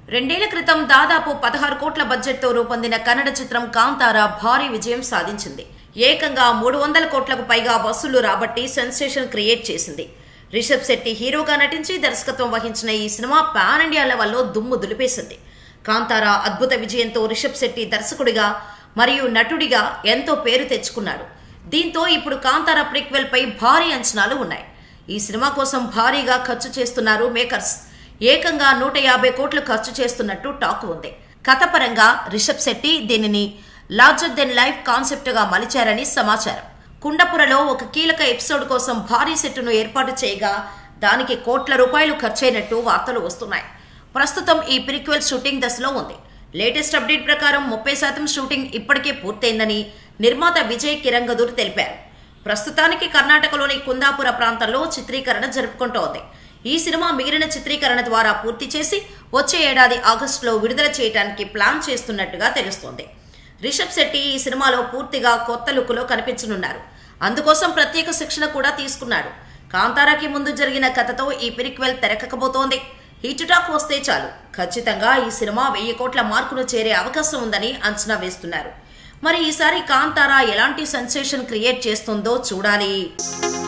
రెండేళ్ల క్రితం దాదాపు పదహారు కోట్ల బడ్జెట్తో రూపొందిన కన్నడ చిత్రం కాంతార భారీ విజయం సాధించింది ఏకంగా మూడు వందల కోట్లకు పైగా వసూళ్లు రాబట్టి సెన్సేషన్ క్రియేట్ చేసింది రిషబ్ శెట్టి హీరోగా నటించి దర్శకత్వం వహించిన ఈ సినిమా పాన్ ఇండియా లెవెల్లో దుమ్ము దులిపేసింది కాంతార అద్భుత విజయంతో రిషబ్ శెట్టి దర్శకుడిగా మరియు నటుడిగా ఎంతో పేరు తెచ్చుకున్నాడు దీంతో ఇప్పుడు కాంతార ప్రిక్వెల్ పై భారీ అంచనాలు ఉన్నాయి ఈ సినిమా కోసం భారీగా ఖర్చు చేస్తున్నారు మేకర్స్ ఏకంగా నూట యాభై కోట్లు ఖర్చు చేస్తున్నట్టు టాక్ ఉంది కథపరంగా రిషబ్ శెట్టి దీనిని లార్జర్ దెన్ లైఫ్ కాన్సెప్ట్ గా మలిచారని సమాచారం కుండపురలో ఒక కీలక ఎపిసోడ్ కోసం భారీ సెట్టును ఏర్పాటు చేయగా దానికి కోట్ల రూపాయలు ఖర్చయినట్టు వార్తలు వస్తున్నాయి ప్రస్తుతం ఈ ప్రిక్వెల్ షూటింగ్ దశలో ఉంది లేటెస్ట్ అప్డేట్ ప్రకారం ముప్పై శాతం షూటింగ్ ఇప్పటికే పూర్తయిందని నిర్మాత విజయ్ కిరంగదూర్ తెలిపారు ప్రస్తుతానికి కర్ణాటకలోని కుందాపుర ప్రాంతంలో చిత్రీకరణ జరుపుకుంటోంది ఈ సినిమా మిగిలిన చిత్రీకరణ ద్వారా పూర్తి చేసి వచ్చే ఏడాది ఆగస్టులో విడుదల చేయడానికి ప్లాన్ చేస్తున్నట్టుగా తెలుస్తోంది రిషబ్ శెట్టి ఈ సినిమాలో పూర్తిగా కొత్త లుక్లో కనిపించనున్నారు అందుకోసం ప్రత్యేక శిక్షణ కూడా తీసుకున్నాడు కాంతారాకి ముందు జరిగిన కథతో ఈ పిరిక్వెల్ తెరకకపోతోంది హిట్ టాక్ వస్తే చాలు ఖచ్చితంగా ఈ సినిమా వెయ్యి కోట్ల మార్కును చేరే అవకాశం ఉందని అంచనా వేస్తున్నారు మరి ఈసారి కాంతారా ఎలాంటి సెన్సేషన్ క్రియేట్ చేస్తుందో చూడాలి